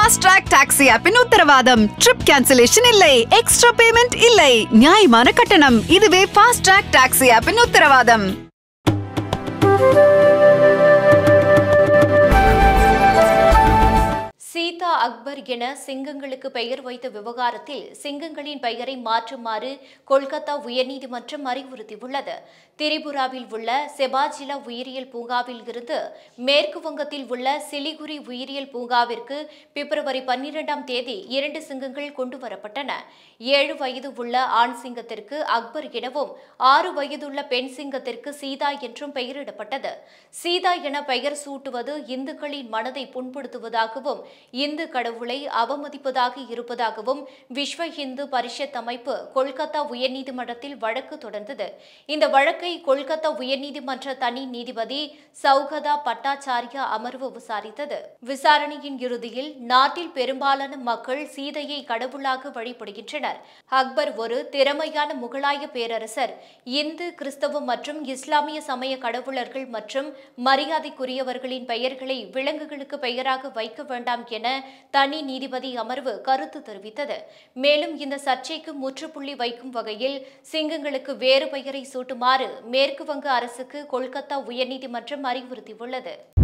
fast track taxi ஆப்பின் உத்தரவாதம் trip cancellation இல்லை எக்ஸ்ட்ரா பேமெண்ட் இல்லை நியாயமான கட்டணம் இதுவே ஃபாஸ்ட் ட்ராக் டாக்ஸி ஆப்பின் உத்தரவாதம் சீதா அக்பர் என சிங்கங்களுக்கு பெயர் வைத்த விவகாரத்தில் சிங்கங்களின் பெயரை மாற்றுமாறு கொல்கத்தா உயர்நீதிமன்றம் அறிவுறுத்தியுள்ளது திரிபுராவில் உள்ள செபாஜிலா உயிரியல் பூங்காவில் இருந்து மேற்கு வங்கத்தில் உள்ள சிலிகுரி உயிரியல் பூங்காவிற்கு பிப்ரவரி பன்னிரெண்டாம் தேதி இரண்டு சிங்கங்கள் கொண்டு வரப்பட்டன ஏழு வயது உள்ள ஆண் சிங்கத்திற்கு அக்பர் எனவும் ஆறு வயதுள்ள பெண் சிங்கத்திற்கு சீதா என்றும் பெயரிடப்பட்டது சீதா என பெயர் சூட்டுவது இந்துக்களின் மனதை புண்படுத்துவதாகவும் இந்து கடவுளை அவமதிப்பதாக இருப்பதாகவும் விஸ்வ இந்து பரிஷத் அமைப்பு கொல்கத்தா உயர்நீதிமன்றத்தில் வழக்கு தொடர்ந்தது இந்த வழக்கை கொல்கத்தா உயர்நீதிமன்ற தனி நீதிபதி சௌகதா பட்டாச்சாரியா அமர்வு விசாரித்தது விசாரணையின் இறுதியில் நாட்டில் பெரும்பாலான மக்கள் சீதையை கடவுளாக வழிபடுகின்றனர் அக்பர் ஒரு திறமையான முகலாய பேரரசர் இந்து கிறிஸ்தவ மற்றும் இஸ்லாமிய சமய கடவுளர்கள் மற்றும் மரியாதைக்குரியவர்களின் பெயர்களை விலங்குகளுக்கு பெயராக வைக்க வேண்டாம் என தனி நீதிபதி அமர்வு கருத்து தெரிவித்தது மேலும் இந்த சர்ச்சைக்கு முற்றுப்புள்ளி வைக்கும் வகையில் சிங்கங்களுக்கு வேறு பெயரை சூட்டுமாறு மேற்கு வங்க அரசுக்கு கொல்கத்தா உயர்நீதிமன்றம் அறிவுறுத்தியுள்ளது